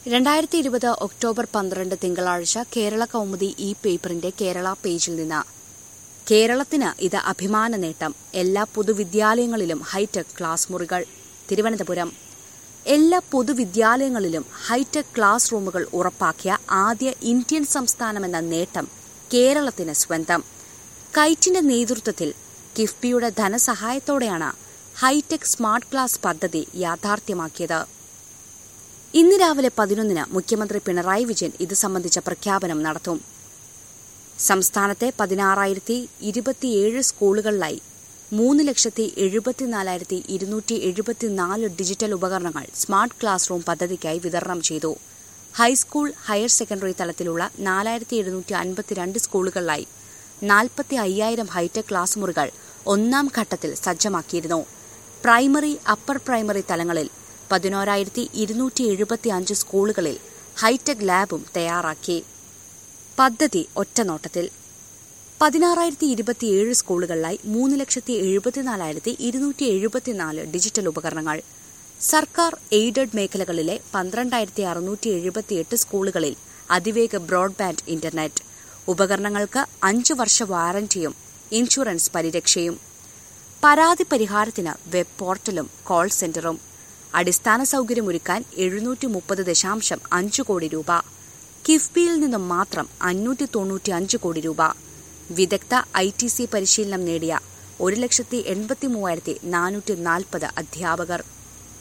രണ്ടായിരത്തി ഇരുപത് ഒക്ടോബർ പന്ത്രണ്ട് തിങ്കളാഴ്ച കേരള കൗമുദി ഈ പേപ്പറിന്റെ കേരള പേജിൽ നിന്ന് കേരളത്തിന് ഇത് അഭിമാന നേട്ടം എല്ലാ പൊതുവിദ്യാലയങ്ങളിലും ഹൈടെക് ക്ലാസ് മുറികൾ തിരുവനന്തപുരം എല്ലാ പൊതുവിദ്യാലയങ്ങളിലും ഹൈടെക് ക്ലാസ് റൂമുകൾ ഉറപ്പാക്കിയ ആദ്യ ഇന്ത്യൻ സംസ്ഥാനമെന്ന നേട്ടം കേരളത്തിന് സ്വന്തം കൈറ്റിന്റെ നേതൃത്വത്തിൽ കിഫ്ബിയുടെ ധനസഹായത്തോടെയാണ് ഹൈടെക് സ്മാർട്ട് ക്ലാസ് പദ്ധതി യാഥാർത്ഥ്യമാക്കിയത് ഇന്ന് രാവിലെ പതിനൊന്നിന് മുഖ്യമന്ത്രി പിണറായി വിജയൻ ഇത് സംബന്ധിച്ച പ്രഖ്യാപനം നടത്തും സംസ്ഥാനത്തെ പതിനാറായിരത്തി ഇരുപത്തിയേഴ് സ്കൂളുകളിലായി മൂന്ന് ലക്ഷത്തി എഴുപത്തിനാലായിരത്തി ഇരുന്നൂറ്റി എഴുപത്തിനാല് ഡിജിറ്റൽ ഉപകരണങ്ങൾ സ്മാർട്ട് ക്ലാസ് റൂം പദ്ധതിക്കായി വിതരണം ചെയ്തു ഹൈസ്കൂൾ ഹയർ സെക്കൻഡറി തലത്തിലുള്ള നാലായിരത്തി എഴുന്നൂറ്റി അൻപത്തിരണ്ട് സ്കൂളുകളിലായി നാൽപ്പത്തി അയ്യായിരം ഹൈടെക് ക്ലാസ് മുറികൾ ഒന്നാം ഘട്ടത്തിൽ സജ്ജമാക്കിയിരുന്നു പ്രൈമറി അപ്പർ പ്രൈമറി തലങ്ങളിൽ പതിനോരായിരത്തി ഇരുന്നൂറ്റി എഴുപത്തി അഞ്ച് സ്കൂളുകളിൽ ഹൈടെക് ലാബും തയ്യാറാക്കി പദ്ധതി ഒറ്റനോട്ടത്തിൽ പതിനാറായിരത്തി ഇരുപത്തിയേഴ് സ്കൂളുകളിലായി മൂന്ന് ലക്ഷത്തി എഴുപത്തിനാലായിരത്തി ഇരുന്നൂറ്റി എഴുപത്തിനാല് ഡിജിറ്റൽ ഉപകരണങ്ങൾ സർക്കാർ എയ്ഡഡ് മേഖലകളിലെ പന്ത്രണ്ടായിരത്തി അറുന്നൂറ്റി എഴുപത്തിയെട്ട് സ്കൂളുകളിൽ അതിവേഗ ബ്രോഡ്ബാൻഡ് ഇന്റർനെറ്റ് ഉപകരണങ്ങൾക്ക് അഞ്ചു വർഷ വാറന്റിയും ഇൻഷുറൻസ് പരിരക്ഷയും പരാതി പരിഹാരത്തിന് വെബ് പോർട്ടലും കോൾ സെന്ററും അടിസ്ഥാന സൗകര്യമൊരുക്കാൻ എഴുന്നൂറ്റി മുപ്പത് ദശാംശം അഞ്ച് കോടി രൂപ കിഫ്ബിയിൽ നിന്നും മാത്രം അഞ്ഞൂറ്റി തൊണ്ണൂറ്റി അഞ്ച് കോടി രൂപ വിദഗ്ധ ഐ ടി സി പരിശീലനം നേടിയ ഒരു ലക്ഷത്തി എൺപത്തി മൂവായിരത്തി നാനൂറ്റി നാൽപ്പത് അധ്യാപകർ